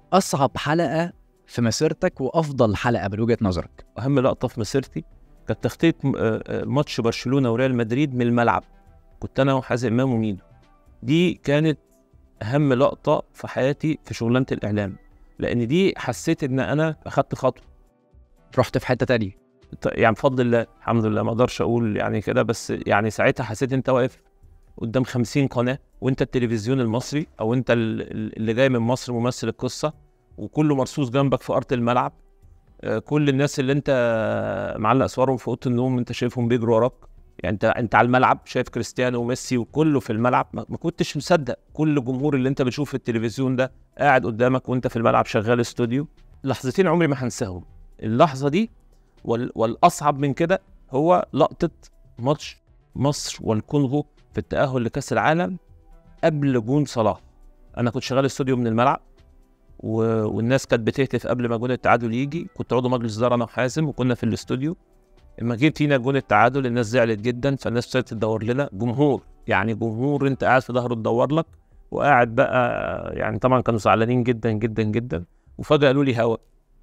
اصعب حلقه في مسيرتك وافضل حلقه من وجهه نظرك اهم لقطه في مسيرتي كانت تغطيه م- آه، آه، ماتش برشلونه وريال مدريد من الملعب كنت انا وحازم امام وميدو دي كانت اهم لقطه في حياتي في شغلانه الاعلام لان دي حسيت ان انا اخدت خطوه رحت في حته تانية ط- يعني بفضل الله الحمد لله ما اقدرش اقول يعني كده بس يعني ساعتها حسيت انت واقف قدام 50 قناه وانت التلفزيون المصري او انت ال- ال- اللي جاي من مصر ممثل القصه وكله مرصوص جنبك في ارض الملعب آه، كل الناس اللي انت معلق صورهم في اوضه النوم انت شايفهم بيجروا وراك يعني انت انت على الملعب شايف كريستيانو وميسي وكله في الملعب ما ما كنتش مصدق كل الجمهور اللي انت بتشوفه في التلفزيون ده قاعد قدامك وانت في الملعب شغال استوديو لحظتين عمري ما هنساهم اللحظه دي وال... والاصعب من كده هو لقطه ماتش مصر والكونغو في التاهل لكاس العالم قبل جون صلاح انا كنت شغال استوديو من الملعب و... والناس كانت بتهتف قبل ما جون التعادل يجي كنت عضو مجلس اداره انا وحازم وكنا في الاستوديو لما جيت فينا جون التعادل الناس زعلت جدا فالناس ابتدت تدور لنا جمهور يعني جمهور انت قاعد في ظهره تدور لك وقاعد بقى يعني طبعا كانوا زعلانين جدا جدا جدا وفجاه قالوا لي هوا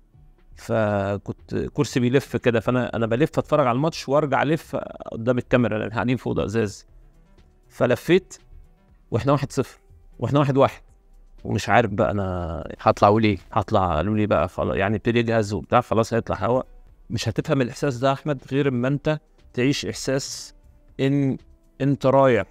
فكنت كرسي بيلف كده فانا انا بلف اتفرج على الماتش وارجع الف قدام الكاميرا لان قاعدين في اوضه ازاز فلفيت واحنا واحد صفر واحنا واحد واحد ومش عارف بقى انا هطلع اقول ايه هطلع قالوا لي بقى خلاص يعني ابتدي جهز وبتاع خلاص هيطلع هوا مش هتفهم الاحساس ده يا احمد غير اما انت تعيش احساس ان انت رايح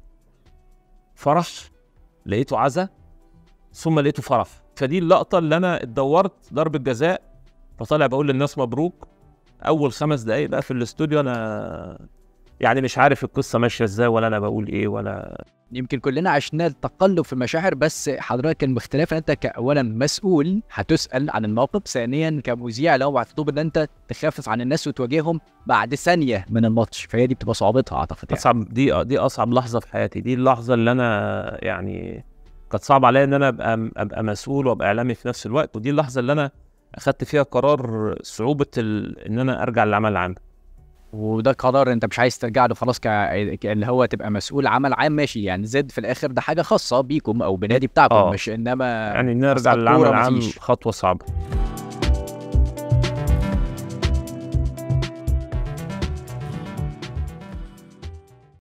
فرح لقيته عزا ثم لقيته فرح فدي اللقطه اللي انا اتدورت ضربه جزاء فطالع بقول للناس مبروك اول خمس دقايق بقى في الاستوديو انا يعني مش عارف القصه ماشيه ازاي ولا انا بقول ايه ولا يمكن كلنا عشنا التقلب في المشاعر بس حضرتك كان باختلاف ان انت كاولا مسؤول هتسال عن الموقف ثانيا كمذيع لو مطلوب ان انت تخفف عن الناس وتواجههم بعد ثانيه من الماتش فهي دي بتبقى صعوبتها اعتقد يعني. اصعب دي دي اصعب لحظه في حياتي دي اللحظه اللي انا يعني كانت صعب عليا ان انا ابقى ابقى مسؤول وابقى اعلامي في نفس الوقت ودي اللحظه اللي انا اخدت فيها قرار صعوبه ال... ان انا ارجع للعمل العام وده قرار انت مش عايز ترجع له خلاص ك... ك- اللي هو تبقى مسؤول عمل عام ماشي يعني زد في الاخر ده حاجه خاصه بيكم او بالنادي بتاعكم آه. مش انما يعني نرجع أصل للعمل الكورة العام مفيش. خطوه صعبه